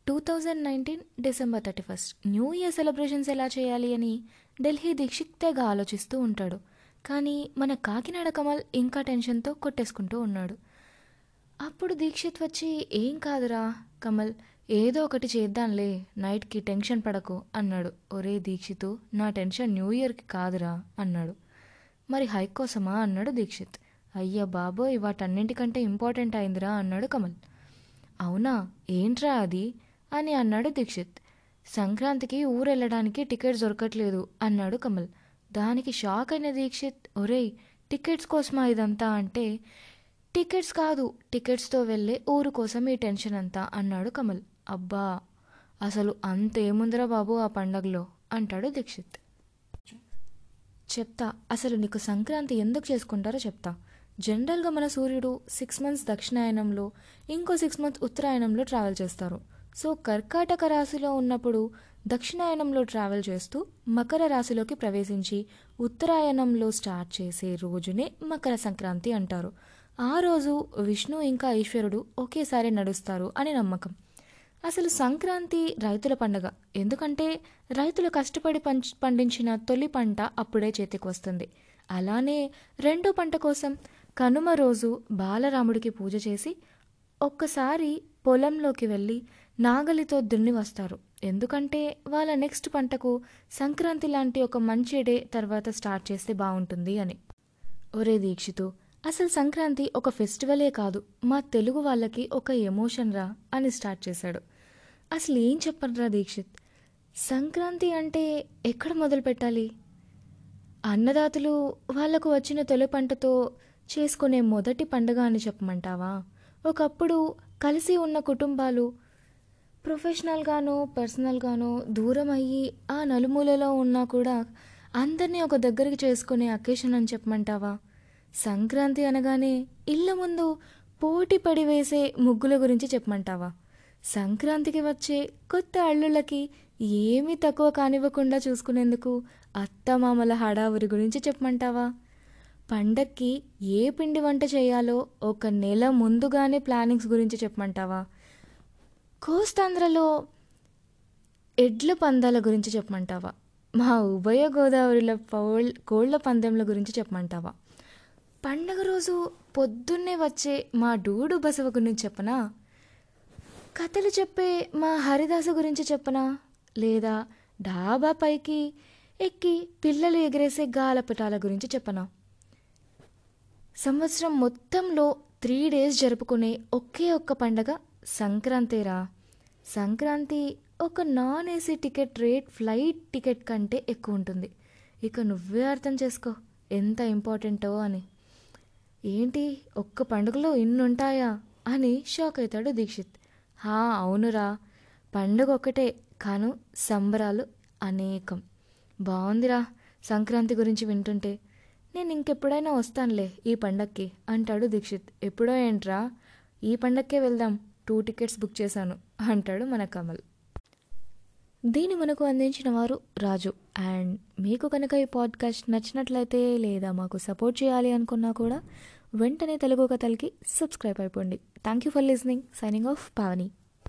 two thousand nineteen December thirty first new year celebrations ఎలా చేయాలి అని ఢిల్లీ దీక్షిత్ తెగ ఆలోచిస్తూ ఉంటాడు కానీ మన కాకినాడ కమల్ ఇంకా టెన్షన్తో కొట్టేసుకుంటూ ఉన్నాడు అప్పుడు దీక్షిత్ వచ్చి ఏం కాదురా కమల్ ఏదో ఒకటి చేద్దాంలే నైట్కి టెన్షన్ పడకు అన్నాడు ఒరే దీక్షితు నా టెన్షన్ న్యూ ఇయర్కి కాదురా అన్నాడు మరి హైక్ కోసమా అన్నాడు దీక్షిత్ అయ్యా బాబోయ్ వాటన్నింటికంటే ఇంపార్టెంట్ అయిందిరా అన్నాడు కమల్ అవునా ఏంట్రా అది అని అన్నాడు దీక్షిత్ సంక్రాంతికి ఊరెళ్ళడానికి టికెట్స్ దొరకట్లేదు అన్నాడు కమల్ దానికి షాక్ అయిన దీక్షిత్ ఒరేయ్ టికెట్స్ కోసమా ఇదంతా అంటే టికెట్స్ కాదు టికెట్స్తో వెళ్ళే ఊరు కోసం ఈ టెన్షన్ అంతా అన్నాడు కమల్ అబ్బా అసలు అంతేముందిరా బాబు ఆ పండగలో అంటాడు దీక్షిత్ చెప్తా అసలు నీకు సంక్రాంతి ఎందుకు చేసుకుంటారో చెప్తా జనరల్గా మన సూర్యుడు సిక్స్ మంత్స్ దక్షిణాయనంలో ఇంకో సిక్స్ మంత్స్ ఉత్తరాయణంలో ట్రావెల్ చేస్తారు సో కర్కాటక రాశిలో ఉన్నప్పుడు దక్షిణాయనంలో ట్రావెల్ చేస్తూ మకర రాశిలోకి ప్రవేశించి ఉత్తరాయణంలో స్టార్ట్ చేసే రోజునే మకర సంక్రాంతి అంటారు ఆ రోజు విష్ణు ఇంకా ఈశ్వరుడు ఒకేసారి నడుస్తారు అని నమ్మకం అసలు సంక్రాంతి రైతుల పండగ ఎందుకంటే రైతులు కష్టపడి పంచ్ పండించిన తొలి పంట అప్పుడే చేతికి వస్తుంది అలానే రెండో పంట కోసం కనుమ రోజు బాలరాముడికి పూజ చేసి ఒక్కసారి పొలంలోకి వెళ్ళి నాగలితో దున్ని వస్తారు ఎందుకంటే వాళ్ళ నెక్స్ట్ పంటకు సంక్రాంతి లాంటి ఒక మంచి డే తర్వాత స్టార్ట్ చేస్తే బాగుంటుంది అని ఒరే దీక్షితు అసలు సంక్రాంతి ఒక ఫెస్టివలే కాదు మా తెలుగు వాళ్ళకి ఒక ఎమోషన్ రా అని స్టార్ట్ చేశాడు అసలు ఏం చెప్పనరా దీక్షిత్ సంక్రాంతి అంటే ఎక్కడ మొదలు పెట్టాలి అన్నదాతలు వాళ్లకు వచ్చిన తొలి పంటతో చేసుకునే మొదటి పండుగ అని చెప్పమంటావా ఒకప్పుడు కలిసి ఉన్న కుటుంబాలు ప్రొఫెషనల్గానో పర్సనల్గానో దూరం అయ్యి ఆ నలుమూలలో ఉన్నా కూడా అందరినీ ఒక దగ్గరికి చేసుకునే అకేషన్ అని చెప్పమంటావా సంక్రాంతి అనగానే ఇళ్ళ ముందు పోటీ పడి వేసే ముగ్గుల గురించి చెప్పమంటావా సంక్రాంతికి వచ్చే కొత్త అల్లుళ్ళకి ఏమీ తక్కువ కానివ్వకుండా చూసుకునేందుకు అత్తమామల హడావురి గురించి చెప్పమంటావా పండక్కి ఏ పిండి వంట చేయాలో ఒక నెల ముందుగానే ప్లానింగ్స్ గురించి చెప్పమంటావా కోస్తాంధ్రలో ఎడ్ల పందాల గురించి చెప్పమంటావా మా ఉభయ గోదావరిలో పౌల్ కోళ్ల పందెంల గురించి చెప్పమంటావా పండగ రోజు పొద్దున్నే వచ్చే మా డూడు బసవ గురించి చెప్పనా కథలు చెప్పే మా హరిదాసు గురించి చెప్పనా లేదా డాబా పైకి ఎక్కి పిల్లలు ఎగిరేసే గాలపటాల గురించి చెప్పనా సంవత్సరం మొత్తంలో త్రీ డేస్ జరుపుకునే ఒకే ఒక్క పండగ సంక్రాంతిరా సంక్రాంతి ఒక non AC ticket rate flight ticket కంటే ఎక్కువ ఉంటుంది ఇక నువ్వే అర్థం చేసుకో ఎంత ఇంపార్టెంటో అని ఏంటి ఒక్క పండుగలో ఇన్ని ఉంటాయా అని షాక్ అవుతాడు దీక్షిత్ హా అవునురా పండుగ ఒకటే కాను సంబరాలు అనేకం బాగుందిరా సంక్రాంతి గురించి వింటుంటే నేను ఇంకెప్పుడైనా వస్తానులే ఈ పండక్కి అంటాడు దీక్షిత్ ఎప్పుడో ఏంట్రా ఈ పండక్కే వెళ్దాం టూ టికెట్స్ బుక్ చేశాను అంటాడు మన కమల్ దీన్ని మనకు అందించిన వారు రాజు అండ్ మీకు కనుక ఈ పాడ్కాస్ట్ నచ్చినట్లయితే లేదా మాకు సపోర్ట్ చేయాలి అనుకున్నా కూడా వెంటనే తెలుగు కథలకి సబ్స్క్రైబ్ అయిపోండి thank you for listening signing off Pavani